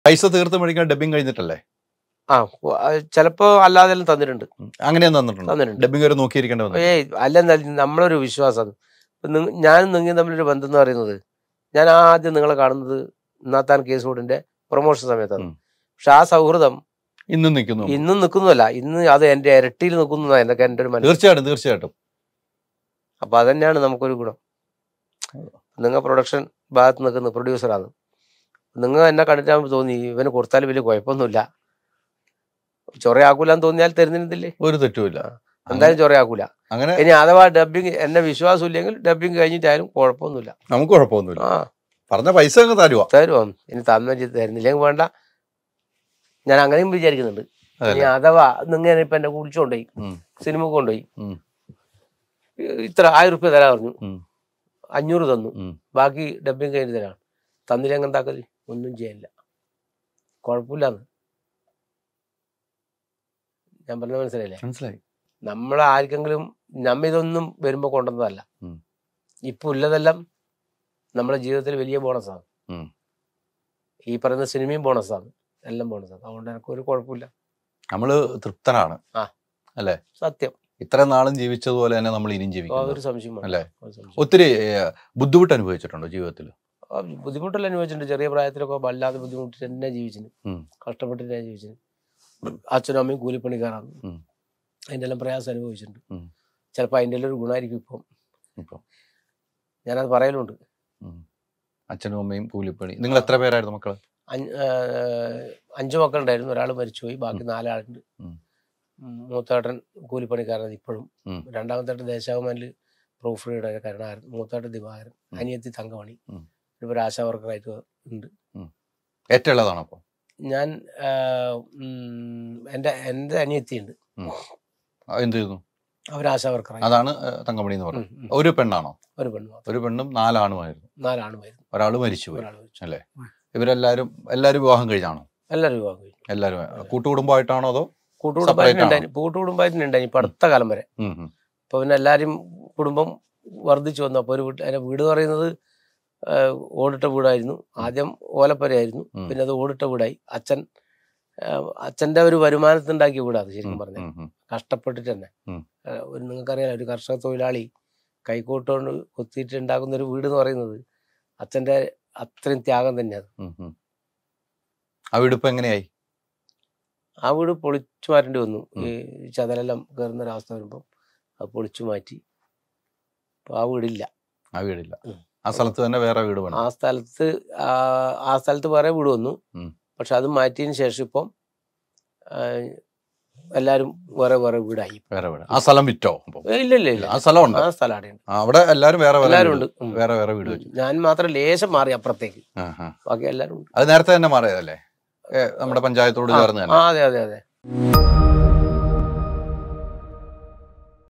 പൈസ തീർത്ത് മേടിക്കാൻ ഡബിങ് കഴിഞ്ഞിട്ടല്ലേ ആ ഓ, അത് ചിലപ്പോ അല്ലാതെല്ലാം തന്നിട്ടുണ്ട് ഉം. അങ്ങനെയും തന്നിട്ടുണ്ട് തന്നിട്ടുണ്ട് ഡബിങ് വരെ നോക്കിയിരിക്കേണ്ടി വന്നു ഏയ് അല്ലെന്താ നമ്മളൊരു വിശ്വാസം ഞാനും നിങ്ങയും തമ്മിലൊരു ബന്ധം എന്ന് പറയുന്നത് ഞാൻ ആദ്യം നിങ്ങളെ കാണുന്നത് നാത്താൻ കേസ് ബോർഡിന്റെ പ്രൊമോഷൻ സമയത്താണ് ഉം. പക്ഷെ ആ സൗഹൃദം ഇന്നും നിൽക്കുന്നു ഇന്നും നിൽക്കുന്നതല്ല ഇന്ന് അത് എന്റെ ഇരട്ടിയിൽ നിൽക്കുന്നതാ എന്നൊക്കെ എൻ്റെ ഒരു മനസ്സിൽ തീർച്ചയായിട്ടും തീർച്ചയായിട്ടും അപ്പൊ അതന്നെയാണ് നമുക്കൊരു ഗുണം നിങ്ങൾ പ്രൊഡക്ഷൻ ഭാഗത്ത് നിൽക്കുന്ന പ്രൊഡ്യൂസറാണ് നിങ്ങൾ എന്നെ കണ്ടിട്ടാകുമ്പോൾ തോന്നി ഇവന് കൊടുത്താൽ വലിയ കുഴപ്പമൊന്നുമില്ല ചൊറയാക്കൂലെന്ന് തോന്നിയാൽ തരുന്നില്ലേ ഒരു തെറ്റുമില്ല എന്തായാലും ചൊറയാക്കൂല അങ്ങനെ ഇനി അഥവാ ഡബിങ് എന്നെ വിശ്വാസം ഇല്ലെങ്കിൽ ഡബിങ് കഴിഞ്ഞിട്ടായാലും കുഴപ്പമൊന്നുമില്ല നമുക്ക് കുഴപ്പമൊന്നുമില്ല ആ പറഞ്ഞ പൈസ അങ്ങ് തരുവാ തരുമോ ഇനി തന്ന തരുന്നില്ലെങ്കിൽ വേണ്ട ഞാൻ അങ്ങനെയും വിചാരിക്കുന്നുണ്ട് ഇനി അതല്ലേ അഥവാ നിങ്ങൾ ഇപ്പൊ എന്നെ കുളിച്ചുകൊണ്ടുപോയി ഉം. സിനിമ കൊണ്ടുപോയി ഉം. ഇത്ര ആയിരം റുപ്യ തരാ പറഞ്ഞു ഉം. അഞ്ഞൂറ് തന്നു ഉം. ബാക്കി ഡബിങ് കഴിഞ്ഞ് തരാം തന്നില്ലെങ്കിൽ എന്താക്കല് ഒന്നും ചെയ്യാനില്ല കുഴപ്പമില്ലാന്ന് ഞാൻ പറഞ്ഞ മനസ്സിലായില്ലേ മനസ്സിലായി നമ്മൾ ആർക്കെങ്കിലും നമ്മ ഇതൊന്നും വരുമ്പോ കൊണ്ടുവന്നതല്ല ഉം. ഇപ്പൊ ഉള്ളതെല്ലാം നമ്മുടെ ജീവിതത്തിൽ വലിയ ബോണസാണ് ഉം. ഈ പറയുന്ന സിനിമയും ബോണസാണ് എല്ലാം ബോണസാണ് അതുകൊണ്ട് എനിക്ക് ഒരു കുഴപ്പമില്ല നമ്മള് തൃപ്തനാണ് സത്യം ഇത്ര നാളും ജീവിച്ചതുപോലെ തന്നെ നമ്മൾ ഇനിയും ആ, ജീവിക്കുന്നു ഒരു സംശയം വേണ്ട. അല്ലേ? ഒരു സംശയം. ഒത്തിരി ഏഹ്, ബുദ്ധിമുട്ട് അനുഭവിച്ചിട്ടുണ്ടോ ജീവിതത്തിൽ ആ, ബുദ്ധിമുട്ടെല്ലാം അനുഭവിച്ചിട്ടുണ്ട് ചെറിയ പ്രായത്തിലൊക്കെ വല്ലാതെ ബുദ്ധിമുട്ടിട്ട് തന്നെ ജീവിച്ചിന് ഉം. കഷ്ടപ്പെട്ടിട്ട് തന്നെ ജീവിച്ചിന് അച്ഛനും അമ്മയും കൂലിപ്പണിക്കാരാണ് ഉം. അതിന്റെ എല്ലാം പ്രയാസം അനുഭവിച്ചിട്ടുണ്ട് ഉം. ചിലപ്പോൾ അതിന്റെ എല്ലാം ഒരു ഗുണമായിരിക്കും ഇപ്പം ഇപ്പം ഞാനത് പറയലുണ്ട് ഉം. അച്ഛനും അമ്മയും കൂലിപ്പണി നിങ്ങൾ എത്ര പേരായിരുന്നു മക്കള് അഞ്ച് ആ, അഞ്ചു മക്കളുണ്ടായിരുന്നു ഒരാൾ മരിച്ചുപോയി ബാക്കി നാലാളുണ്ട് ഉം. ഉം, മൂത്തേട്ടൻ കൂലിപ്പണിക്കാരനാണ് ഇപ്പോഴും ഉം. രണ്ടാമത്തേട്ടൻ ദേശാഭിമാനിൽ പ്രൂഫ് റീഡർക്കാരനായിരുന്നു മൂത്തേട്ടൻ ദിവാകരൻ ഉം. അനിയത്തി തങ്കമണി ഉം. ഇപ്പോൾ ഒരു ആശാ വർക്കറായിട്ട് ഉണ്ട് ഏറ്റവും ഉള്ളതാണോ അപ്പൊ ഞാൻ ആ, ഉം, എൻ്റെ എൻ്റെ അനിയത്തിയുണ്ട് ആ, എന്ത് ചെയ്യുന്നു അവർ ആശാ വർക്കറായി അതാണ് ഏഹ്, തങ്കമണി എന്ന് പറയുന്നത് ഒരു പെണ്ണാണോ ഒരു പെണ്ണ് മാത്രം ഒരു പെണ്ണും നാലാണുമായിരുന്നു നാലാണുമായിരുന്നു ഒരാൾ മരിച്ചുപോയി ഒരാൾ മരിച്ചു അല്ലേ ഇവരെല്ലാരും എല്ലാരും വിവാഹം കഴിഞ്ഞാണോ എല്ലാവരും വിവാഹം കഴിഞ്ഞു എല്ലാരും കൂട്ടുകുടുംബമായിട്ടാണോ അതോ കൂട്ടുകുടുംബായിട്ടുണ്ടായി കൂട്ടുകുടുംബായിട്ടുണ്ടായി ഇപ്പൊ അടുത്ത കാലം വരെ ഉം, ഉം. അപ്പൊ പിന്നെ എല്ലാരും കുടുംബം വർദ്ധിച്ചു വന്നു അപ്പൊ ഒരു വീട്ട് അതിന്റെ വീട് പറയുന്നത് ആ, ഓടിട്ട വീടായിരുന്നു ആദ്യം ഓലപ്പരയായിരുന്നു ഉം. പിന്നെ അത് ഓടിട്ട വീടായി അച്ഛൻ ആ, അച്ഛന്റെ ഒരു വരുമാനത്തിനുണ്ടാക്കിയ വീടാണ് ശരിക്കും ഉം, പറഞ്ഞാൽ ഉം, ഉം. കഷ്ടപ്പെട്ടിട്ട് തന്നെ ഉം. ആ, ഒരു നിങ്ങൾക്കറിയാലോ ഒരു കർഷക തൊഴിലാളി കൈക്കോട്ടുകൊണ്ട് കൊത്തിയിട്ട് ഉണ്ടാക്കുന്ന ഒരു വീട് എന്ന് പറയുന്നത് അച്ഛന്റെ അത്രയും ത്യാഗം തന്നെയാണ് ഉം, ഉം. ആ വീടിപ്പോ എങ്ങനെയായി ആ വീട് പൊളിച്ചു മാറ്റേണ്ടി വന്നു ഉം. ഈ ചതലെല്ലാം കയറുന്ന ഒരവസ്ഥ വരുമ്പോൾ അത് പൊളിച്ചു മാറ്റി അപ്പൊ ആ വീടില്ല ആ വീടില്ല ഉം. ആ സ്ഥലത്ത് തന്നെ വേറെ വീട് വേണം ആ സ്ഥലത്ത് ആ- ആ സ്ഥലത്ത് വേറെ വീട് വന്നു ഉം. പക്ഷെ അത് മാറ്റിയതിന് ശേഷം ഇപ്പം ആ, എല്ലാരും വേറെ വേറെ വീടായി വേറെ വീട് ആ സ്ഥലം വിറ്റോ അപ്പൊ ഏ, ഇല്ല ഇല്ല ഇല്ല ആ സ്ഥലം ഉണ്ട് ആ സ്ഥലം അവിടെയുണ്ട് ആ, അവിടെ എല്ലാരും വേറെ വേറെ എല്ലാരും വീട് ഉണ്ട് ഉം. വേറെ വേറെ വീട് വെച്ചു ഞാൻ മാത്രം ലേശം മാറി അപ്പുറത്തേക്ക് ആ, ആ. ബാക്കി എല്ലാരും ഉണ്ട് അത് നേരത്തെ തന്നെ മാറിയതല്ലേ ഏ, നമ്മുടെ പഞ്ചായത്തോട് ആ, ചേർന്ന് ആ തന്നെ അതെ അതെ അതെ